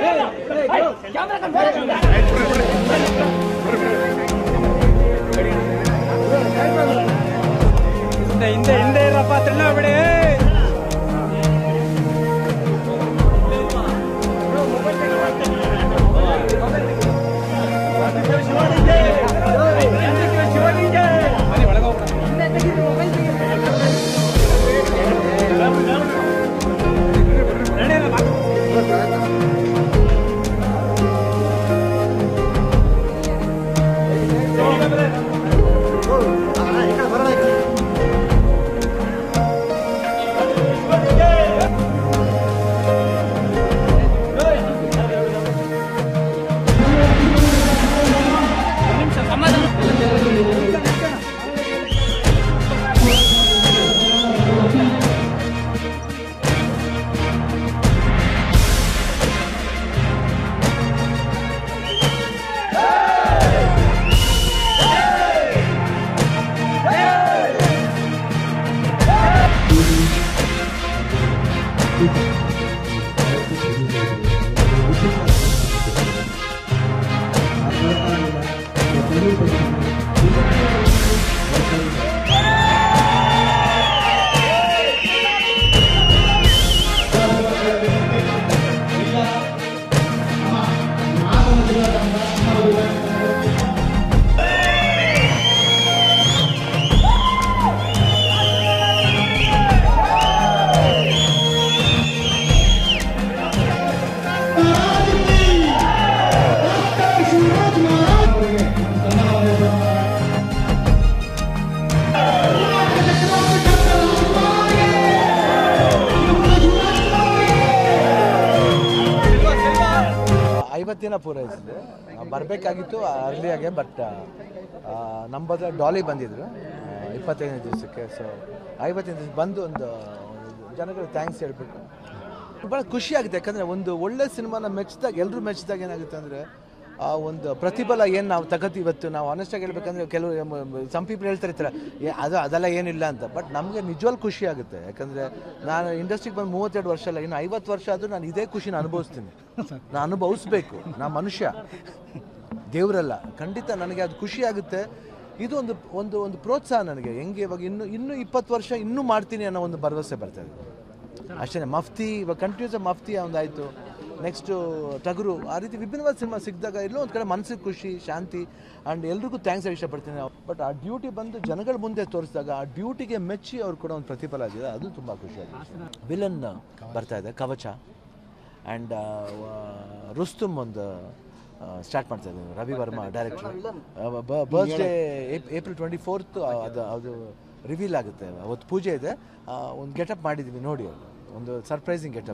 ಹಿಂದೆ ಹಿಂದೆ ಹಿಂದೆ ಇರಪ್ಪ ತಿಳ್ಳ ಬಿಡಿ ಬನ್ನಿ ಒಳಗೆ ಹೋಗೋಣ. ನಡೆಯಲ್ಲ, ಬಾ. ಐವತ್ತು ದಿನ ಪೂರೈಸಿದೆ ಬರಬೇಕಾಗಿತ್ತು ಅರ್ಲಿಯಾಗೆ ಬಟ್ ನಮ್ಮ ಬದಲು ಡಾಲಿ ಬಂದಿದ್ರು ಆ, ಇಪ್ಪತ್ತೈದನೇ ದಿವಸಕ್ಕೆ ಸೊ ಐವತ್ತೈದು ದಿವಸ ಬಂದು ಒಂದು ಜನಗಳಿಗೆ ಥ್ಯಾಂಕ್ಸ್ ಹೇಳ್ಬೇಕು ಭಾಳ ಖುಷಿ ಆಗುತ್ತೆ ಯಾಕಂದರೆ ಒಂದು ಒಳ್ಳೆ ಸಿನಿಮಾನ ಮೆಚ್ಚಿದಾಗ ಎಲ್ಲರೂ ಮೆಚ್ಚಿದಾಗ ಏನಾಗುತ್ತೆ ಅಂದರೆ ಆ ಒಂದು ಪ್ರತಿಫಲ ಏನು ನಾವು ತಗತಿ ಇವತ್ತು ನಾವು ಆನೆಸ್ಟಾಗಿ ಹೇಳ್ಬೇಕಂದ್ರೆ ಕೆಲವು ಸಮ್ ಪೀಪಲ್ ಹೇಳ್ತಾರೆ ಇರ್ತಾರೆ ಏ ಅದು ಅದೆಲ್ಲ ಏನಿಲ್ಲ ಅಂತ ಬಟ್ ನಮಗೆ ನಿಜವಾಗ್ಲೂ ಖುಷಿ ಆಗುತ್ತೆ ಯಾಕಂದರೆ ನಾನು ಇಂಡಸ್ಟ್ರಿಗೆ ಬಂದು ಮೂವತ್ತೆರಡು ವರ್ಷ ಅಲ್ಲ ಇನ್ನು ಐವತ್ತು ವರ್ಷ ಆದರೂ ನಾನು ಇದೇ ಖುಷಿನ ಅನುಭವಿಸ್ತೀನಿ ನಾನು ಅನುಭವಿಸ್ಬೇಕು ನಾ ಮನುಷ್ಯ ದೇವರಲ್ಲ ಖಂಡಿತ ನನಗೆ ಅದು ಖುಷಿ ಆಗುತ್ತೆ ಇದು ಒಂದು ಒಂದು ಒಂದು ಪ್ರೋತ್ಸಾಹ ನನಗೆ ಹೆಂಗೆ ಇವಾಗ ಇನ್ನು ಇನ್ನೂ ಇಪ್ಪತ್ತು ವರ್ಷ ಇನ್ನೂ ಮಾಡ್ತೀನಿ ಅನ್ನೋ ಒಂದು ಭರವಸೆ ಬರ್ತಾ ಇದೆ ಅಷ್ಟೇ ಮಫ್ತಿ ಇವಾಗ ಕಂಟಿನ್ಯೂಸ್ ಮಫ್ತಿ ಒಂದಾಯಿತು ನೆಕ್ಸ್ಟು ಟಗರು ಆ ರೀತಿ ವಿಭಿನ್ನವಾದ ಸಿನಿಮಾ ಸಿಕ್ಕಿದಾಗ ಎಲ್ಲೋ ಒಂದು ಕಡೆ ಮನಸ್ಸಿಗೆ ಖುಷಿ ಶಾಂತಿ ಆ್ಯಂಡ್ ಎಲ್ರಿಗೂ ಥ್ಯಾಂಕ್ಸ್ ಇಷ್ಟಪಡ್ತೀನಿ ಬಟ್ ಆ ಡ್ಯೂಟಿ ಬಂದು ಜನಗಳ ಮುಂದೆ ತೋರಿಸಿದಾಗ ಆ ಡ್ಯೂಟಿಗೆ ಮೆಚ್ಚಿ ಅವ್ರು ಕೂಡ ಒಂದು ಪ್ರತಿಫಲ ಆಗಿದೆ ಅದು ತುಂಬ ಖುಷಿ ಆಗಿದೆ ವಿಲನ್ ಬರ್ತಾ ಇದೆ ಕವಚ ಆ್ಯಂಡ್ ರುಸ್ತುಮ್ ಒಂದು ಸ್ಟಾರ್ಟ್ ಮಾಡ್ತಾ ಇದ್ದೀನಿ Ravi Varma director birthday April twenty fourth ಅದು ಅದು ರಿವೀಲ್ ಆಗುತ್ತೆ ಅವತ್ತು ಪೂಜೆ ಇದೆ ಒಂದು ಗೆಟಪ್ ಮಾಡಿದ್ದೀವಿ ನೋಡಿ ಅದು ಒಂದು ಸರ್ಪ್ರೈಸಿಂಗ್ ಗೆಟಪ್